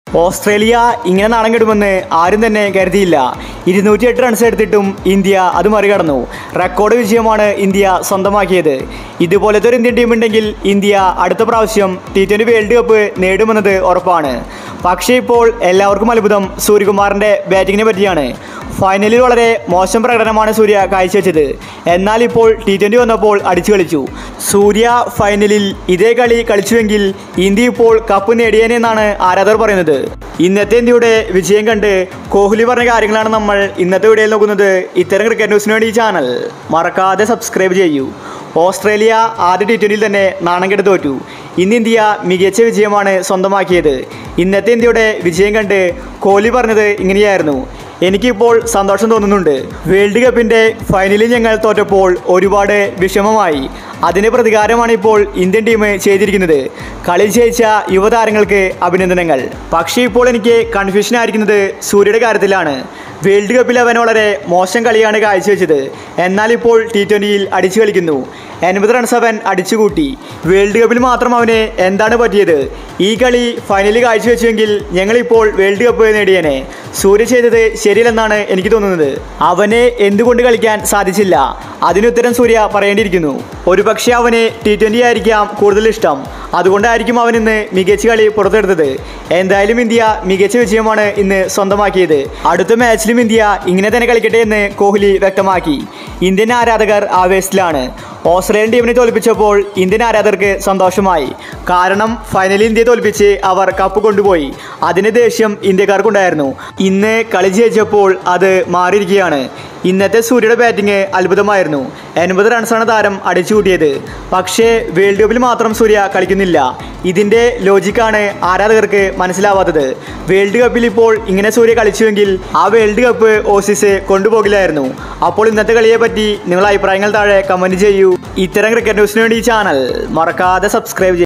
Australia ഇങ്ങനെ നാണം കെടുമെന്ന് ആരും തന്നെ കരുതിയില്ല ഇരുന്നൂറ്റി എട്ട് റൺസ് എടുത്തിട്ടും ഇന്ത്യ അത് മറികടന്നു റെക്കോർഡ് വിജയമാണ് ഇന്ത്യ സ്വന്തമാക്കിയത് ഇതുപോലത്തെ ഒരു ഇന്ത്യൻ ടീം ഉണ്ടെങ്കിൽ ഇന്ത്യ അടുത്ത പ്രാവശ്യം ടി ട്വൻ്റി വേൾഡ് കപ്പ് നേടുമെന്നത് ഉറപ്പാണ് പക്ഷേ ഇപ്പോൾ എല്ലാവർക്കും അത്ഭുതം സൂര്യകുമാറിൻ്റെ ബാറ്റിങ്ങിനെ പറ്റിയാണ് ഫൈനലിൽ വളരെ മോശം പ്രകടനമാണ് സൂര്യ കാഴ്ചവെച്ചത് എന്നാൽ ഇപ്പോൾ ടി ട്വൻ്റി വന്നപ്പോൾ അടിച്ചു കളിച്ചു സൂര്യ ഫൈനലിൽ ഇതേ കളി കളിച്ചുവെങ്കിൽ ഇന്ത്യ ഇപ്പോൾ കപ്പ് നേടിയേനെന്നാണ് ആരാധകർ പറയുന്നത് ഇന്നത്തെ ഇന്ത്യയുടെ വിജയം കണ്ട് കോഹ്ലി പറഞ്ഞ കാര്യങ്ങളാണ് നമ്മൾ ഇന്നത്തെ വീഡിയോയിൽ നോക്കുന്നത് ഇത്തരം ക്രിക്കറ്റ് ന്യൂസിന് വേണ്ടി ഈ ചാനൽ മറക്കാതെ സബ്സ്ക്രൈബ് ചെയ്യൂ ഓസ്ട്രേലിയ ആദ്യ ടി ട്വൻ്റിയിൽ തന്നെ നാണം കെട്ട് തോറ്റു ഇന്ന് ഇന്ത്യ മികച്ച വിജയമാണ് സ്വന്തമാക്കിയത് ഇന്നത്തെ ഇന്ത്യയുടെ വിജയം കണ്ട് കോഹ്ലി പറഞ്ഞത് ഇങ്ങനെയായിരുന്നു എനിക്കിപ്പോൾ സന്തോഷം തോന്നുന്നുണ്ട് വേൾഡ് കപ്പിൻ്റെ ഫൈനലിൽ ഞങ്ങൾ തോറ്റപ്പോൾ ഒരുപാട് വിഷമമായി അതിന് പ്രതികാരമാണ് ഇപ്പോൾ ഇന്ത്യൻ ടീം ചെയ്തിരിക്കുന്നത് കളി ജയിച്ച യുവതാരങ്ങൾക്ക് അഭിനന്ദനങ്ങൾ പക്ഷേ ഇപ്പോൾ എനിക്ക് കൺഫ്യൂഷൻ ആയിരിക്കുന്നത് സൂര്യയുടെ കാര്യത്തിലാണ് വേൾഡ് കപ്പിൽ അവൻ വളരെ മോശം കളിയാണ് കാഴ്ചവെച്ചത് എന്നാൽ ഇപ്പോൾ ടി ട്വൻ്റിയിൽ അടിച്ചു കളിക്കുന്നു എൺപത് റൺസ് അവൻ അടിച്ചുകൂട്ടി വേൾഡ് കപ്പിൽ മാത്രം അവന് എന്താണ് പറ്റിയത് ഈ കളി ഫൈനലിൽ കാഴ്ചവെച്ചുവെങ്കിൽ ഞങ്ങളിപ്പോൾ വേൾഡ് കപ്പ് നേടിയേനെ സൂര്യ ചെയ്തത് ശരിയല്ലെന്നാണ് എനിക്ക് തോന്നുന്നത് അവനെ എന്തുകൊണ്ട് കളിക്കാൻ സാധിച്ചില്ല അതിനുത്തരം സൂര്യ പറയേണ്ടിയിരിക്കുന്നു ഒരുപക്ഷെ അവന് ടി ട്വൻ്റി ആയിരിക്കാം കൂടുതൽ ഇഷ്ടം അതുകൊണ്ടായിരിക്കും അവൻ ഇന്ന് മികച്ച കളി പുറത്തെടുത്തത് എന്തായാലും ഇന്ത്യ മികച്ച വിജയമാണ് ഇന്ന് സ്വന്തമാക്കിയത് അടുത്ത മാച്ചിലും ഇന്ത്യ ഇങ്ങനെ തന്നെ കളിക്കട്ടെ എന്ന് കോഹ്ലി വ്യക്തമാക്കി ഇന്ത്യൻ ആരാധകർ ആവേശത്തിലാണ് ഓസ്ട്രേലിയൻ ടീമിനെ തോൽപ്പിച്ചപ്പോൾ ഇന്ത്യൻ ആരാധകർക്ക് സന്തോഷമായി കാരണം ഫൈനലിൽ ഇന്ത്യയെ തോൽപ്പിച്ച് അവർ കപ്പ് കൊണ്ടുപോയി അതിന് ദേഷ്യം ഇന്ത്യക്കാർക്കുണ്ടായിരുന്നു ഇന്ന് കളി ജയിച്ചപ്പോൾ അത് മാറിയിരിക്കുകയാണ് ഇന്നത്തെ സൂര്യയുടെ ബാറ്റിംഗ് അത്ഭുതമായിരുന്നു എൺപത് റൺസാണ് താരം അടിച്ചു കൂട്ടിയത് പക്ഷേ വേൾഡ് കപ്പിൽ മാത്രം സൂര്യ കളിക്കുന്നില്ല ഇതിൻ്റെ ലോജിക്കാണ് ആരാധകർക്ക് മനസ്സിലാവാത്തത് വേൾഡ് കപ്പിൽ ഇപ്പോൾ ഇങ്ങനെ സൂര്യ കളിച്ചുവെങ്കിൽ ആ വേൾഡ് കപ്പ് ഓസീസ് കൊണ്ടുപോകില്ലായിരുന്നു അപ്പോൾ ഇന്നത്തെ കളിയെ പറ്റി നിങ്ങളുടെ അഭിപ്രായങ്ങൾ താഴെ കമൻറ്റ് ചെയ്യൂ ഇത്തരം ക്രിക്കറ്റ് ന്യൂസിന് വേണ്ടി ഈ ചാനൽ മറക്കാതെ സബ്സ്ക്രൈബ് ചെയ്യൂ